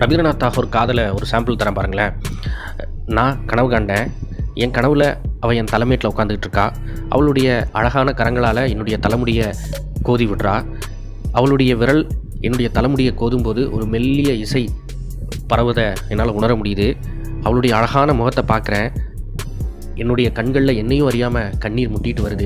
ரவீந்திரநாத் தாகூர் காதலை ஒரு சாம்பிள் தரேன் பாருங்களேன் நான் கனவு கண்டேன் என் கனவில் அவள் என் தலைமையில் உட்காந்துக்கிட்டு இருக்கா அவளுடைய அழகான கரங்களால் என்னுடைய தலைமுடியை கோதி விடுறா அவளுடைய விரல் என்னுடைய தலைமுடியை கோதும்போது ஒரு மெல்லிய இசை பரவதை என்னால் உணர முடியுது அவளுடைய அழகான முகத்தை பார்க்குறேன் என்னுடைய கண்களில் என்னையும் அறியாமல் கண்ணீர் முட்டிட்டு வருது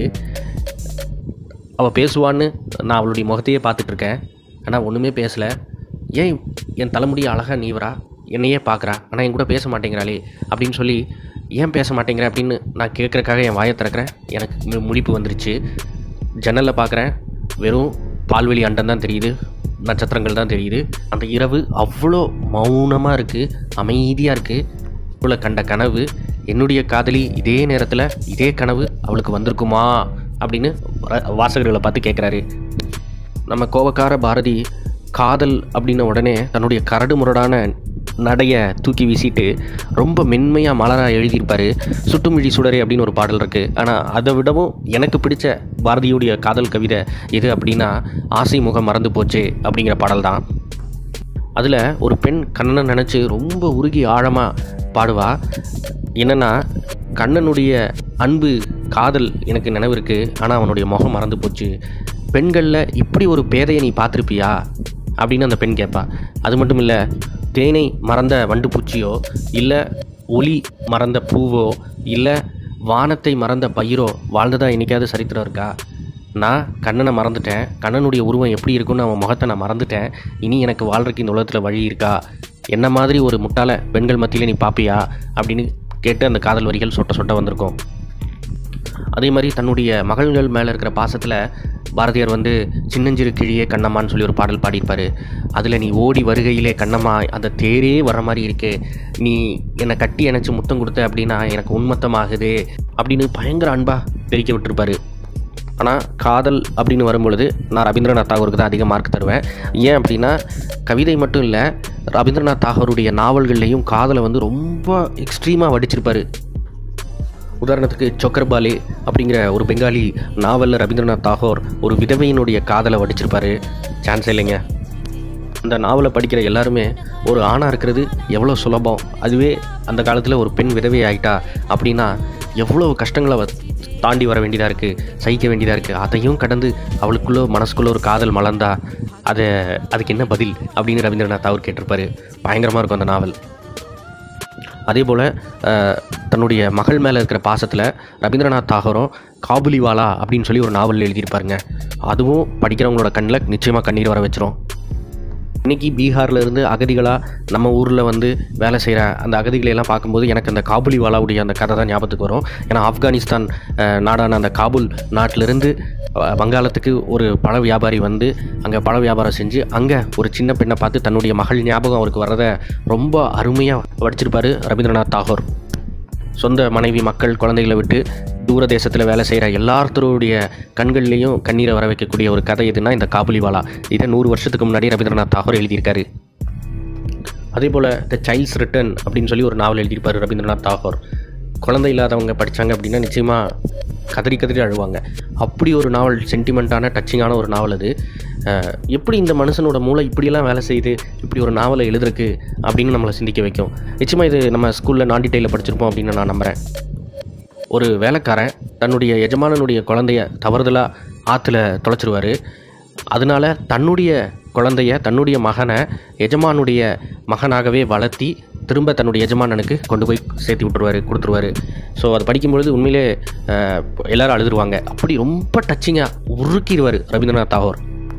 அவள் பேசுவான்னு நான் அவளுடைய முகத்தையே பார்த்துட்ருக்கேன் ஆனால் ஒன்றுமே பேசலை ஏன் என் தலைமுடியை அழகாக நீவரா என்னையே பார்க்குறா ஆனால் என் கூட பேச மாட்டேங்கிறாளே அப்படின்னு சொல்லி ஏன் பேச மாட்டேங்கிற அப்படின்னு நான் கேட்குறக்காக என் வாயை திறக்கிறேன் எனக்கு மு- முழிப்பு வந்துருச்சு ஜன்னலில் பார்க்குறேன் வெறும் பால்வெளி அண்டம் தான் தெரியுது நட்சத்திரங்கள் தான் தெரியுது அந்த இரவு அவ்வளோ மௌனமாக இருக்குது அமைதியாக இருக்குது இவ்வளோ கண்ட கனவு என்னுடைய காதலி இதே நேரத்தில் இதே கனவு அவளுக்கு வந்திருக்குமா அப்படின்னு வ- வாசகர்களை பார்த்து கேட்குறாரு நம்ம கோவக்கார பாரதி காதல் அப்படின்ன உடனே தன்னுடைய கரடு முரடான நடைய தூக்கி வீசிட்டு ரொம்ப மென்மையாக மலராக எழுதியிருப்பார் சுட்டுமிழி சுடரே அப்படின்னு ஒரு பாடல் இருக்குது ஆனால் அதை விடவும் எனக்கு பிடிச்ச பாரதியுடைய காதல் கவிதை எது அப்படின்னா ஆசை முகம் மறந்து போச்சு அப்படிங்கிற பாடல் தான் அதில் ஒரு பெண் கண்ணனை நினச்சி ரொம்ப உருகி ஆழமாக பாடுவா என்னென்னா கண்ணனுடைய அன்பு காதல் எனக்கு நினைவு இருக்குது ஆனால் அவனுடைய முகம் மறந்து போச்சு பெண்களில் இப்படி ஒரு பேதையை நீ பார்த்துருப்பியா அப்படின்னு அந்த பெண் கேட்பா அது மட்டும் இல்லை தேனை மறந்த வண்டு பூச்சியோ இல்லை ஒளி மறந்த பூவோ இல்லை வானத்தை மறந்த பயிரோ வாழ்ந்ததா என்னைக்காவது சரித்திரம் இருக்கா நான் கண்ணனை மறந்துட்டேன் கண்ணனுடைய உருவம் எப்படி இருக்குன்னு அவன் முகத்தை நான் மறந்துட்டேன் இனி எனக்கு வாழ்றதுக்கு இந்த உலகத்தில் வழி இருக்கா என்ன மாதிரி ஒரு முட்டாள பெண்கள் மத்தியில் நீ பாப்பியா அப்படின்னு கேட்டு அந்த காதல் வரிகள் சொட்ட சொட்ட வந்திருக்கும் அதே மாதிரி தன்னுடைய மகள்கள் மேலே இருக்கிற பாசத்தில் பாரதியார் வந்து சின்னஞ்சிறு கிழியே கண்ணம்மான்னு சொல்லி ஒரு பாடல் பாடியிருப்பார் அதில் நீ ஓடி வருகையிலே கண்ணம்மா அந்த தேரே வர மாதிரி இருக்கே நீ என்னை கட்டி அணைச்சி முத்தம் கொடுத்த அப்படின்னா எனக்கு உன்மத்தமாகுது அப்படின்னு பயங்கர அன்பாக தெரிவிக்க விட்டுருப்பாரு ஆனால் காதல் அப்படின்னு வரும்பொழுது நான் ரவீந்திரநாத் தாகூருக்கு தான் அதிக மார்க் தருவேன் ஏன் அப்படின்னா கவிதை மட்டும் இல்லை ரவீந்திரநாத் தாகூருடைய நாவல்கள்லேயும் காதலை வந்து ரொம்ப எக்ஸ்ட்ரீமாக வடிச்சிருப்பாரு உதாரணத்துக்கு சொக்கர்பாலே அப்படிங்கிற ஒரு பெங்காலி நாவலில் ரவீந்திரநாத் தாகூர் ஒரு விதவையினுடைய காதலை வடிச்சிருப்பாரு சான்ஸே இல்லைங்க அந்த நாவலை படிக்கிற எல்லாருமே ஒரு ஆணாக இருக்கிறது எவ்வளோ சுலபம் அதுவே அந்த காலத்தில் ஒரு பெண் விதவை ஆயிட்டா அப்படின்னா எவ்வளோ கஷ்டங்களை அவ தாண்டி வர வேண்டியதாக இருக்குது சகிக்க வேண்டியதாக இருக்குது அதையும் கடந்து அவளுக்குள்ளே மனசுக்குள்ளே ஒரு காதல் மலர்ந்தா அதை அதுக்கு என்ன பதில் அப்படின்னு ரவீந்திரநாத் தாகூர் கேட்டிருப்பாரு பயங்கரமாக இருக்கும் அந்த நாவல் அதே போல் தன்னுடைய மகள் மேலே இருக்கிற பாசத்தில் ரவீந்திரநாத் தாகூரும் காபுலிவாலா அப்படின்னு சொல்லி ஒரு நாவல் எழுதியிருப்பாருங்க அதுவும் படிக்கிறவங்களோட கண்ணில் நிச்சயமாக கண்ணீர் வர வச்சிரும் இன்னைக்கு பீகார்ல இருந்து அகதிகளாக நம்ம ஊரில் வந்து வேலை செய்கிற அந்த அகதிகளை எல்லாம் பார்க்கும்போது எனக்கு அந்த காபுலிவாலாவுடைய அந்த கதை தான் ஞாபகத்துக்கு வரும் ஏன்னா ஆப்கானிஸ்தான் அஹ், நாடான அந்த காபூல் நாட்டிலிருந்து அஹ், வங்காளத்துக்கு ஒரு பழ வியாபாரி வந்து அங்கே பழ வியாபாரம் செஞ்சு அங்கே ஒரு சின்ன பெண்ணை பார்த்து தன்னுடைய மகள் ஞாபகம் அவருக்கு வர்றதை ரொம்ப அருமையாக வடிச்சிருப்பாரு ரவீந்திரநாத் தாகூர் சொந்த மனைவி மக்கள் குழந்தைகளை விட்டு தூர தேசத்தில் வேலை செய்கிற எல்லாத்தருடைய கண்கள்லேயும் கண்ணீரை வர வைக்கக்கூடிய ஒரு கதை எதுனா இந்த காபுலிவாலா இதை நூறு வருஷத்துக்கு முன்னாடி ரவீந்திரநாத் தாகூர் எழுதியிருக்காரு அதே போல் த சைல்ட்ஸ் ரிட்டர்ன் அப்படின்னு சொல்லி ஒரு நாவல் எழுதியிருப்பார் ரவீந்திரநாத் தாகூர் குழந்தை இல்லாதவங்க படித்தாங்க அப்படின்னா நிச்சயமாக கதறி கதறி அழுவாங்க அப்படி ஒரு நாவல் சென்டிமெண்ட்டான டச்சிங்கான ஒரு நாவல் அது அஹ், எப்படி இந்த மனுஷனோட மூளை இப்படியெல்லாம் வேலை செய்யுது இப்படி ஒரு நாவலை எழுதுறக்கு அப்படின்னு நம்மளை சிந்திக்க வைக்கும் நிச்சயமாக இது நம்ம ஸ்கூலில் நான் டீட்டெயிலில் படிச்சிருப்போம் அப்படின்னு நான் நம்புகிறேன் ஒரு வேலைக்காரன் தன்னுடைய எஜமானனுடைய குழந்தைய தவறுதலாக ஆற்றுல தொலைச்சிருவார் அதனால தன்னுடைய குழந்தைய தன்னுடைய மகனை எஜமானுடைய மகனாகவே வளர்த்தி திரும்ப தன்னுடைய எஜமானனுக்கு கொண்டு போய் சேர்த்து விட்டுருவாரு கொடுத்துருவாரு ஸோ அது படிக்கும்பொழுது உண்மையிலே அஹ், எல்லாரும் அழுதுருவாங்க அப்படி ரொம்ப டச்சிங்காக உருக்கிடுவார் ரவீந்திரநாத் தாகூர்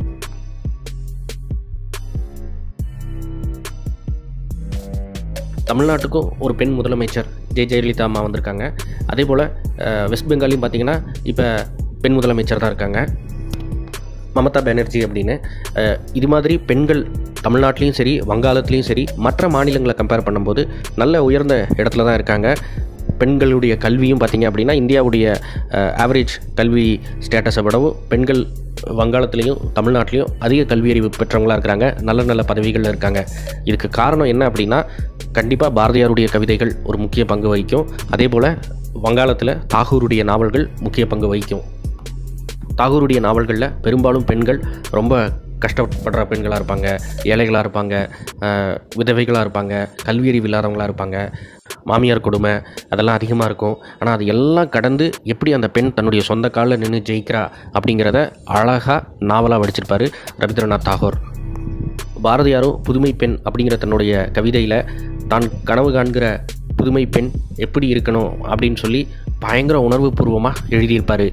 தமிழ்நாட்டுக்கும் ஒரு பெண் முதலமைச்சர் ஜெ ஜெயலலிதா அம்மா வந்திருக்காங்க அதே போல் வெஸ்ட் பெங்காலையும் பார்த்தீங்கன்னா இப்போ பெண் முதலமைச்சர் தான் இருக்காங்க மமதா பானர்ஜி அப்படின்னு அஹ், இது மாதிரி பெண்கள் தமிழ்நாட்டிலையும் சரி வங்காளத்துலேயும் சரி மற்ற மாநிலங்களை கம்பேர் பண்ணும்போது நல்ல உயர்ந்த இடத்துல தான் இருக்காங்க பெண்களுடைய கல்வியும் பார்த்தீங்க அப்படின்னா இந்தியாவுடைய ஆவரேஜ் கல்வி ஸ்டேட்டஸை விடவும் பெண்கள் வங்காளத்துலேயும் தமிழ்நாட்டிலையும் அதிக கல்வி அறிவு பெற்றவங்களாக இருக்கிறாங்க நல்ல நல்ல பதவிகளில் இருக்காங்க இதுக்கு காரணம் என்ன அப்படின்னா கண்டிப்பாக பாரதியாருடைய கவிதைகள் ஒரு முக்கிய பங்கு வகிக்கும் அதே போல் வங்காளத்தில் தாகூருடைய நாவல்கள் முக்கிய பங்கு வகிக்கும் தாகூருடைய நாவல்களில் பெரும்பாலும் பெண்கள் ரொம்ப கஷ்டப்படுற பெண்களாக இருப்பாங்க ஏழைகளாக இருப்பாங்க அஹ், விதவைகளாக இருப்பாங்க கல்வியறிவு இல்லாதவங்களாக இருப்பாங்க மாமியார் கொடுமை அதெல்லாம் அதிகமாக இருக்கும் ஆனால் அது எல்லாம் கடந்து எப்படி அந்த பெண் தன்னுடைய சொந்த காலில் நின்று ஜெயிக்கிறா அப்படிங்கிறத அழகாக நாவலாக வடிச்சிருப்பார் ரவீந்திரநாத் தாகூர் பாரதியாரும் புதுமை பெண் அப்படிங்கிற தன்னுடைய கவிதையில் தான் கனவு காண்கிற புதுமை பெண் எப்படி இருக்கணும் அப்படின்னு சொல்லி பயங்கர உணர்வு பூர்வமாக எழுதியிருப்பார்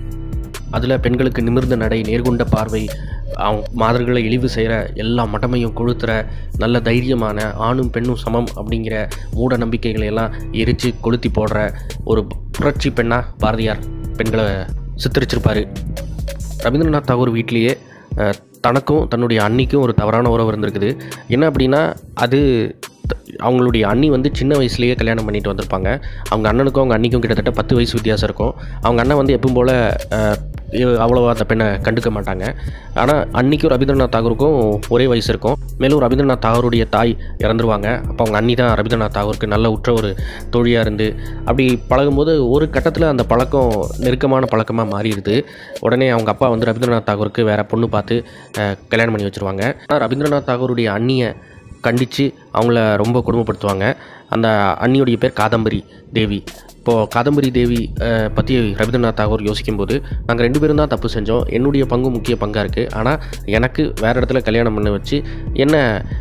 அதில் பெண்களுக்கு நிமிர்ந்த நடை நேர்கொண்ட பார்வை அவங்க மாதர்களை இழிவு செய்கிற எல்லா மடமையும் கொளுத்துற நல்ல தைரியமான ஆணும் பெண்ணும் சமம் அப்படிங்கிற மூட நம்பிக்கைகளை எல்லாம் எரித்து கொளுத்தி போடுற ஒரு புரட்சி பெண்ணாக பாரதியார் பெண்களை சித்தரிச்சிருப்பார் ரவீந்திரநாத் தாகூர் வீட்லேயே அஹ், தனக்கும் தன்னுடைய அன்னிக்கும் ஒரு தவறான உறவு இருந்திருக்குது என்ன அப்படின்னா அது த- அவங்களுடைய அண்ணி வந்து சின்ன வயசுலேயே கல்யாணம் பண்ணிட்டு வந்திருப்பாங்க அவங்க அண்ணனுக்கும் அவங்க அண்ணிக்கும் கிட்டத்தட்ட பத்து வயசு வித்தியாசம் இருக்கும் அவங்க அண்ணன் வந்து எப்பவும் போல் அவ்வளோவா அந்த பெண்ணை கண்டுக்க மாட்டாங்க ஆனால் அன்னிக்கும் ரவீந்திரநாத் தாகூருக்கும் ஒரே வயசு இருக்கும் மேலும் ரவீந்திரநாத் தாகூருடைய தாய் இறந்துருவாங்க அப்போ அவங்க அண்ணி தான் ரவீந்திரநாத் தாகூருக்கு நல்ல உற்ற ஒரு தோழியாக இருந்து அப்படி பழகும்போது ஒரு கட்டத்தில் அந்த பழக்கம் நெருக்கமான பழக்கமாக மாறிடுது உடனே அவங்க அப்பா வந்து ரவீந்திரநாத் தாகூருக்கு வேற பொண்ணு பார்த்து அஹ், கல்யாணம் பண்ணி வச்சுருவாங்க ஆனால் ரவீந்திரநாத் தாகூருடைய அண்ணியை கண்டித்து அவங்கள ரொம்ப கொடுமைப்படுத்துவாங்க அந்த அண்ணியுடைய பேர் காதம்பரி தேவி இப்போது காதம்பரி தேவி அஹ், பற்றி ரவீந்திரநாத் தாகூர் யோசிக்கும்போது நாங்கள் ரெண்டு பேரும் தான் தப்பு செஞ்சோம் என்னுடைய பங்கு முக்கிய பங்காக இருக்குது ஆனால் எனக்கு வேறு இடத்துல கல்யாணம் பண்ண வச்சு என்ன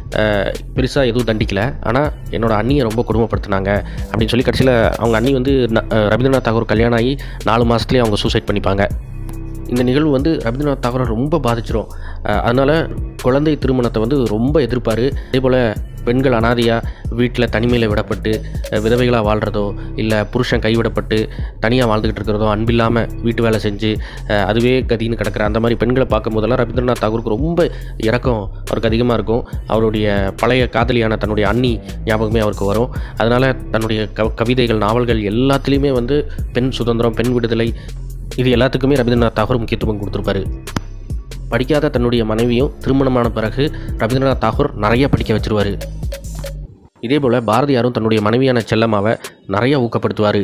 பெருசாக எதுவும் தண்டிக்கல ஆனால் என்னோட அண்ணியை ரொம்ப கொடுமைப்படுத்துனாங்க அப்படின்னு சொல்லி கடைசியில் அவங்க அண்ணி வந்து ந- அஹ், ரவீந்திரநாத் தாகூர் கல்யாணம் ஆகி நாலு மாதத்துலேயே அவங்க சூசைட் பண்ணிப்பாங்க இந்த நிகழ்வு வந்து ரவீந்திரநாத் தாகூரை ரொம்ப பாதிச்சிரும் அஹ் அதனால குழந்தை திருமணத்தை வந்து ரொம்ப எதிர்ப்பார் அதே போல் பெண்கள் அனாதையாக வீட்டில் தனிமையில் விடப்பட்டு அஹ் விதவைகளாக வாழ்கிறதோ இல்லை புருஷன் கைவிடப்பட்டு தனியாக வாழ்ந்துக்கிட்டு இருக்கிறதோ அன்பில்லாமல் வீட்டு வேலை செஞ்சு அஹ் அதுவே கதின்னு கிடக்கிற அந்த மாதிரி பெண்களை பார்க்கும்போதெல்லாம் ரவீந்திரநாத் தாகூருக்கு ரொம்ப இறக்கம் அவருக்கு அதிகமாக இருக்கும் அவருடைய பழைய காதலியான தன்னுடைய அண்ணி ஞாபகமே அவருக்கு வரும் அதனால் தன்னுடைய க கவிதைகள் நாவல்கள் எல்லாத்துலேயுமே வந்து பெண் சுதந்திரம் பெண் விடுதலை இது எல்லாத்துக்குமே ரவீந்திரநாத் தாகூர் முக்கியத்துவம் கொடுத்துருப்பாரு படிக்காத தன்னுடைய மனைவியும் திருமணமான பிறகு ரவீந்திரநாத் தாகூர் நிறைய படிக்க வச்சிருவாரு இதே போல் பாரதியாரும் தன்னுடைய மனைவியான செல்லம்மாவை நிறைய ஊக்கப்படுத்துவார்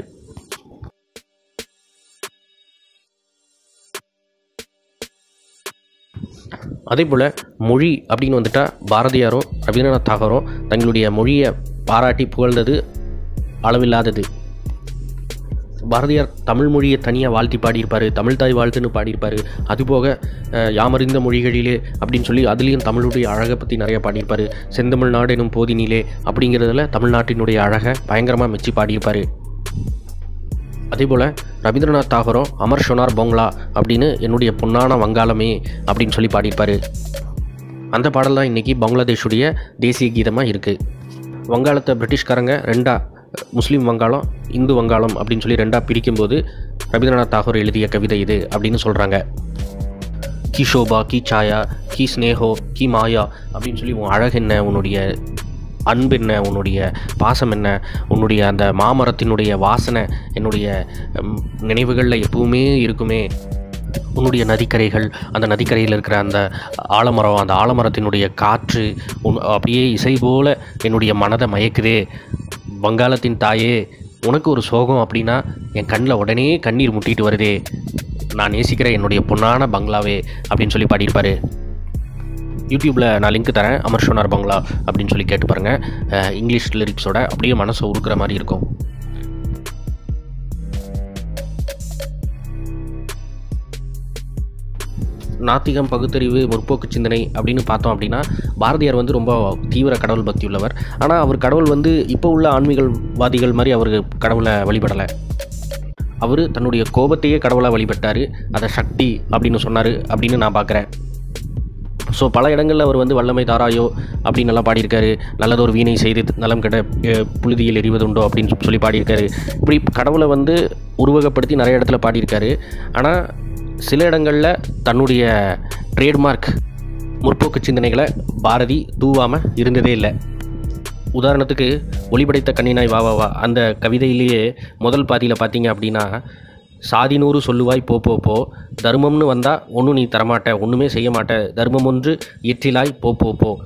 அதே போல் மொழி அப்படின்னு வந்துட்டா பாரதியாரும் ரவீந்திரநாத் தாகூரும் தங்களுடைய மொழியை பாராட்டி புகழ்ந்தது அளவில்லாதது பாரதியார் தமிழ் மொழியை தனியாக வாழ்த்தி பாடியிருப்பார் தமிழ் தாய் வாழ்த்துன்னு பாடியிருப்பார் அதுபோக அஹ், யாமறிந்த மொழிகளிலே அப்படின்னு சொல்லி அதுலேயும் தமிழுடைய அழகை பற்றி நிறைய பாடியிருப்பார் செந்தமிழ்நாடு எனும் போதினிலே அப்படிங்கிறதுல தமிழ்நாட்டினுடைய அழகை பயங்கரமாக மெச்சி பாடியிருப்பார் அதே போல் ரவீந்திரநாத் தாகூரும் அமர் ஷொனார் பொங்லா அப்படின்னு என்னுடைய பொன்னான வங்காளமே அப்படின்னு சொல்லி பாடியிருப்பார் அந்த பாடல் தான் இன்றைக்கி பங்களாதேஷுடைய தேசிய கீதமாக இருக்குது வங்காளத்தை பிரிட்டிஷ்காரங்க ரெண்டா முஸ்லீம் வங்காளம் இந்து வங்காளம் அப்படின்னு சொல்லி ரெண்டாக பிரிக்கும்போது ரவீந்திரநாத் தாகூர் எழுதிய கவிதை இது அப்படின்னு சொல்கிறாங்க கி ஷோபா கி சாயா கி ஸ்னேஹோ கி மாயா அப்படின்னு சொல்லி உன் அழகு என்ன உன்னுடைய அன்பு என்ன உன்னுடைய பாசம் என்ன உன்னுடைய அந்த மாமரத்தினுடைய வாசனை என்னுடைய ம், நினைவுகளில் எப்பவுமே இருக்குமே உன்னுடைய நதிக்கரைகள் அந்த நதிக்கரையில் இருக்கிற அந்த ஆலமரம் அந்த ஆலமரத்தினுடைய காற்று உன் அப்படியே இசை போல என்னுடைய மனதை மயக்குதே வங்காளத்தின் தாயே உனக்கு ஒரு சோகம் அப்படின்னா என் கண்ணில் உடனே கண்ணீர் முட்டிட்டு வருதே நான் நேசிக்கிற என்னுடைய பொன்னான பங்களாவே அப்படின்னு சொல்லி பாடியிருப்பாரு யூடியூப்பில் நான் லிங்க் தரேன் அமர் ஷோனார் பங்களா அப்படின்னு சொல்லி கேட்டு பாருங்கள் அஹ், இங்கிலீஷ் லிரிக்ஸோட அப்படியே மனசை உருக்குற மாதிரி இருக்கும் நாத்திகம் பகுத்தறிவு முற்போக்கு சிந்தனை அப்படின்னு பார்த்தோம் அப்படின்னா பாரதியார் வந்து ரொம்ப தீவிர கடவுள் பக்தி உள்ளவர் ஆனால் அவர் கடவுள் வந்து இப்போ உள்ள ஆன்மீகவாதிகள் மாதிரி அவர் கடவுளை வழிபடலை அவர் தன்னுடைய கோபத்தையே கடவுளாக வழிபட்டார் அதை சக்தி அப்படின்னு சொன்னார் அப்படின்னு நான் பார்க்குறேன் ஸோ பல இடங்களில் அவர் வந்து வல்லமை தாராயோ அப்படின்னு எல்லாம் பாடியிருக்காரு நல்லதொரு வீணை செய்து நலம் கெட அஹ், புழுதியில் எரிவதுண்டோ அப்படின்னு சொல்லி பாடியிருக்காரு இப்படி கடவுளை வந்து உருவகப்படுத்தி நிறைய இடத்துல பாடியிருக்காரு ஆனால் சில இடங்களில் தன்னுடைய ட்ரேட்மார்க் முற்போக்கு சிந்தனைகளை பாரதி தூவாமல் இருந்ததே இல்லை உதாரணத்துக்கு ஒளிபடைத்த கண்ணினாய் வா வா வா அந்த கவிதையிலேயே முதல் பாதியில் பார்த்தீங்க அப்படின்னா சாதினூறு சொல்லுவாய் போ போ போ தர்மம்னு வந்தால் ஒன்றும் நீ தரமாட்ட ஒன்றுமே செய்ய மாட்ட தர்மம் ஒன்று இயற்றிலாய் போ போ போ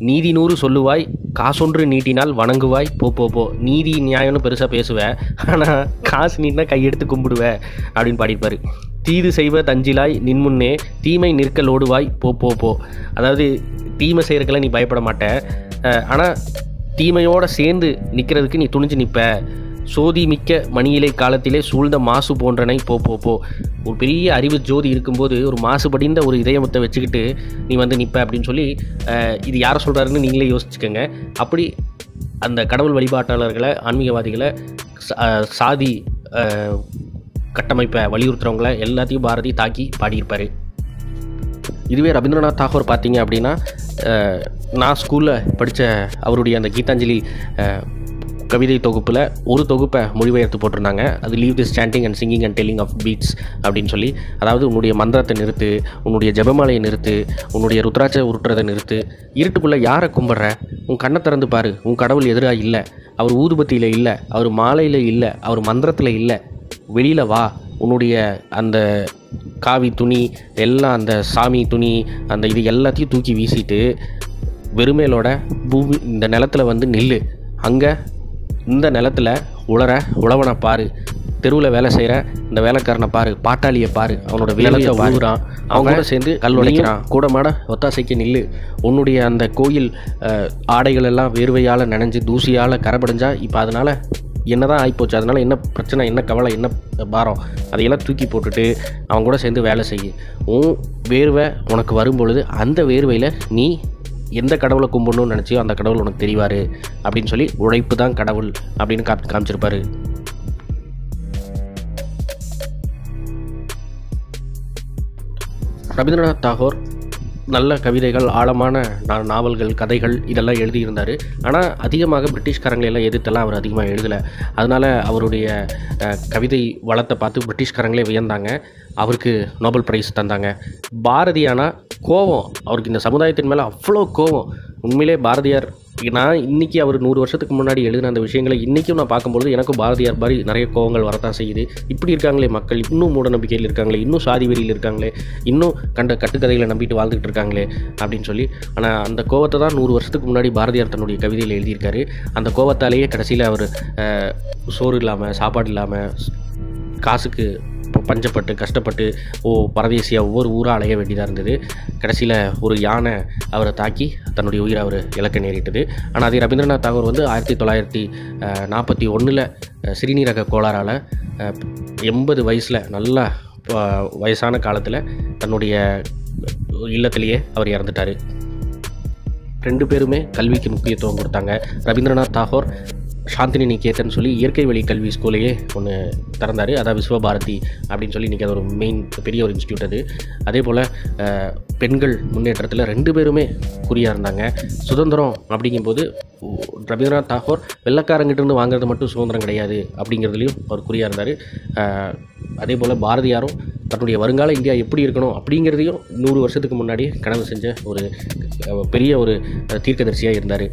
நீதி நூறு சொல்லுவாய் காசொன்று நீட்டினால் வணங்குவாய் போ போ போ நீதி நியாயம்னு பெருசாக பேசுவேன் ஆனால் காசு நீட்டினா கையெடுத்து கும்பிடுவ அப்படின்னு பாடியிருப்பாரு தீது செய்வ தஞ்சிலாய் நின்முன்னே தீமை நிற்கல் ஓடுவாய் போ போ போ அதாவது தீமை செய்கிறக்கெல்லாம் நீ பயப்பட மாட்ட ஆனால் தீமையோடு சேர்ந்து நிற்கிறதுக்கு நீ துணிஞ்சு நிற்ப சோதி மிக்க மணியிலை காலத்திலே சூழ்ந்த மாசு போன்றனை போ போ போ ஒரு பெரிய அறிவு ஜோதி இருக்கும்போது ஒரு மாசுபடிந்த ஒரு இதயமத்தை வச்சுக்கிட்டு நீ வந்து நிற்ப அப்படின்னு சொல்லி அஹ், இது யாரை சொல்கிறாருன்னு நீங்களே யோசிச்சுக்கோங்க அப்படி அந்த கடவுள் வழிபாட்டாளர்களை ஆன்மீகவாதிகளை ச- அஹ், சாதி அஹ், கட்டமைப்பை வலியுறுத்துறவங்கள எல்லாத்தையும் பாரதி தாக்கி பாடியிருப்பார் இதுவே ரவீந்திரநாத் தாகூர் பார்த்தீங்க அப்படின்னா அஹ், நான் ஸ்கூலில் படித்த அவருடைய அந்த கீதாஞ்சலி அஹ், கவிதை தொகுப்பில் ஒரு தொகுப்பை மொழிபெயர்த்து போட்டிருந்தாங்க அது leave this chanting and singing and telling of beads அப்படின்னு சொல்லி அதாவது உன்னுடைய மந்திரத்தை நிறுத்து உன்னுடைய ஜெபமாலையை நிறுத்து உன்னுடைய ருத்ராட்சை உருட்டுறதை நிறுத்து இருட்டுக்குள்ளே யாரை கும்பிட்ற உன் கண்ணை திறந்து பாரு உன் கடவுள் எதிராக இல்லை அவர் ஊதுபத்தியில் இல்லை அவர் மாலையில் இல்லை அவர் மந்திரத்தில் இல்லை வெளியில் வா உன்னுடைய அந்த காவி துணி எல்லாம் அந்த சாமி துணி அந்த இது எல்லாத்தையும் தூக்கி வீசிட்டு வெறுமேலோட பூமி இந்த நிலத்துல வந்து நில்லு அங்கே இந்த நிலத்துல உளற உழவனை பாரு தெருவில் வேலை செய்கிற இந்த வேலைக்காரனை பாரு பாட்டாளியை பாரு அவனோட வேலையை பாருறான் அவன் கூட சேர்ந்து கல் உடைக்கிறான் கூட மாட ஒத்தாசைக்கு நில்லு உன்னுடைய அந்த கோயில் அஹ், ஆடைகள் எல்லாம் வேர்வையால் நனைஞ்சு தூசியால் கரைபடைஞ்சா இப்போ அதனால் என்னதான் ஆகிப்போச்சு அதனால் என்ன பிரச்சனை என்ன கவலை என்ன பாரம் அதையெல்லாம் தூக்கி போட்டுட்டு அவன் கூட சேர்ந்து வேலை செய்யு உன் வேர்வை உனக்கு வரும்பொழுது அந்த வேர்வையில் நீ எந்த கடவுளை கும்பிடணும்னு நினச்சியோ அந்த கடவுள் உனக்கு தெரிவார் அப்படின்னு சொல்லி உழைப்பு தான் கடவுள் அப்படின்னு காமி காமிச்சிருப்பாரு ரவீந்திரநாத் தாகூர் நல்ல கவிதைகள் ஆழமான நா- நாவல்கள் கதைகள் இதெல்லாம் எழுதியிருந்தார் ஆனால் அதிகமாக பிரிட்டிஷ்காரங்களை எல்லாம் எதிர்த்தெல்லாம் அவர் அதிகமாக எழுதலை அதனால் அவருடைய அஹ், கவிதை வளத்தை பார்த்து பிரிட்டிஷ்காரங்களே வியந்தாங்க அவருக்கு நோபல் பிரைஸ் தந்தாங்க பாரதியானா கோவம் அவருக்கு இந்த சமுதாயத்தின் மேலே அவ்வளோ கோவம் உண்மையிலே பாரதியார் நான் இன்னைக்கு அவர் நூறு வருஷத்துக்கு முன்னாடி எழுதின அந்த விஷயங்களை இன்றைக்கும் நான் பார்க்கும்பொழுது எனக்கும் பாரதியார் மாதிரி நிறைய கோவங்கள் வரத்தான் செய்யுது இப்படி இருக்காங்களே மக்கள் இன்னும் மூட நம்பிக்கையில் இருக்காங்களே இன்னும் சாதி வெறியில் இருக்காங்களே இன்னும் கண்ட கட்டுக்கதைகளை நம்பிட்டு வாழ்ந்துட்டு இருக்காங்களே அப்படின்னு சொல்லி ஆனால் அந்த கோவத்தை தான் நூறு வருஷத்துக்கு முன்னாடி பாரதியார் தன்னுடைய கவிதையில் எழுதியிருக்காரு அந்த கோவத்தாலேயே கடைசியில் அவர் அஹ், சோறு இல்லாமல் சாப்பாடு இல்லாமல் காசுக்கு ப- பஞ்சப்பட்டு கஷ்டப்பட்டு ஓ பரதேசியாக ஒவ்வொரு ஊராக அலைய வேண்டியதாக இருந்தது கடைசியில் ஒரு யானை அவரை தாக்கி தன்னுடைய உயிரை அவர் இழக்க நேரிட்டது ஆனால் அதே ரவீந்திரநாத் தாகூர் வந்து ஆயிரத்தி தொள்ளாயிரத்தி நாற்பத்தி ஒன்றில் சிறுநீரக கோளாறால் எண்பது வயசில் நல்லா ப- வயசான காலத்தில் தன்னுடைய இல்லத்திலேயே அவர் இறந்துட்டார் ரெண்டு பேருமே கல்விக்கு முக்கியத்துவம் கொடுத்தாங்க ரவீந்திரநாத் தாகூர் சாந்தினி நிகேதன் சொல்லி இயற்கை வழி கல்வி ஸ்கூலையே ஒன்று திறந்தார் அதாவது விஸ்வபாரதி அப்படின்னு சொல்லி இன்றைக்கி அது ஒரு மெயின் பெரிய ஒரு இன்ஸ்டியூட் அது அதே போல் அஹ், பெண்கள் முன்னேற்றத்தில் ரெண்டு பேருமே குறியாக இருந்தாங்க சுதந்திரம் அப்படிங்கும்போது உ- ரவீந்திரநாத் தாகூர் வெள்ளக்காரங்கிட்ட இருந்து வாங்குறது மட்டும் சுதந்திரம் கிடையாது அப்படிங்கிறதுலையும் அவர் குறியாக இருந்தார் அதே போல் பாரதியாரும் தன்னுடைய வருங்கால இந்தியா எப்படி இருக்கணும் அப்படிங்கிறதையும் நூறு வருஷத்துக்கு முன்னாடி கனவு செஞ்ச ஒரு அஹ், பெரிய ஒரு அஹ், தீர்க்கதரிசியாக இருந்தார்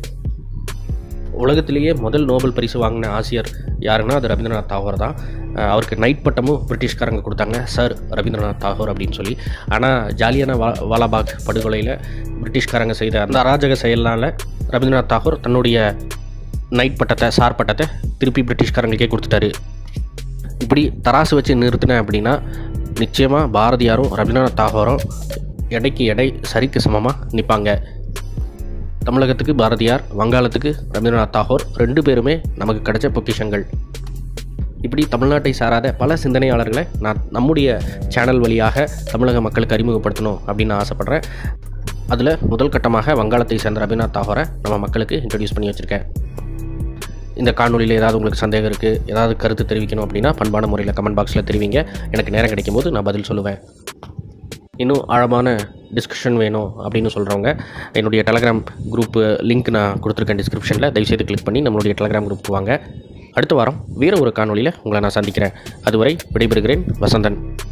உலகத்திலேயே முதல் நோபல் பரிசு வாங்கின ஆசிரியர் யாருன்னா அது ரவீந்திரநாத் தாகூர் தான் அஹ் அவருக்கு நைட் பட்டமும் பிரிட்டிஷ்காரங்க கொடுத்தாங்க சார் ரவீந்திரநாத் தாகூர் அப்படின்னு சொல்லி ஆனால் ஜாலியான வா வாலாபாக் படுகொலையில் பிரிட்டிஷ்காரங்க செய்த அந்த அராஜக செயல்னால ரவீந்திரநாத் தாகூர் தன்னுடைய நைட் பட்டத்தை சார் பட்டத்தை திருப்பி பிரிட்டிஷ்காரங்களுக்கே கொடுத்துட்டாரு இப்படி தராசு வச்சு நிறுத்தினேன் அப்படின்னா நிச்சயமாக பாரதியாரும் ரவீந்திரநாத் தாகூரும் எடைக்கு எடை சரிக்கு சமமாக நிற்பாங்க தமிழகத்துக்கு பாரதியார் வங்காளத்துக்கு ரவீந்திரநாத் தாகூர் ரெண்டு பேருமே நமக்கு கிடைச்ச பொக்கிஷங்கள் இப்படி தமிழ்நாட்டை சாராத பல சிந்தனையாளர்களை நான் நம்முடைய சேனல் வழியாக தமிழக மக்களுக்கு அறிமுகப்படுத்தணும் அப்படின்னு நான் ஆசைப்பட்றேன் அதில் முதல் கட்டமாக வங்காளத்தை சேர்ந்த ரவீந்திரநாத் தாகூரை நம்ம மக்களுக்கு இன்ட்ரடியூஸ் பண்ணி வச்சுருக்கேன் இந்த காணொலியில் ஏதாவது உங்களுக்கு சந்தேகம் இருக்குது ஏதாவது கருத்து தெரிவிக்கணும் அப்படின்னா பண்பான முறையில் கமெண்ட் பாக்ஸில் தெரிவிங்க எனக்கு நேரம் கிடைக்கும் போது நான் பதில் சொல்லுவேன் இன்னும் ஆழமான டிஸ்கஷன் வேணும் அப்படின்னு சொல்கிறவங்க என்னுடைய டெலகிராம் குரூப் லிங்க் நான் கொடுத்துருக்கேன் டிஸ்கிரிப்ஷனில் தயவுசெய்து கிளிக் பண்ணி நம்மளுடைய டெலகிராம் குரூப்புக்கு வாங்க அடுத்த வாரம் வேறு ஒரு காணொலியில் உங்களை நான் சந்திக்கிறேன் அதுவரை விடைபெறுகிறேன் வசந்தன்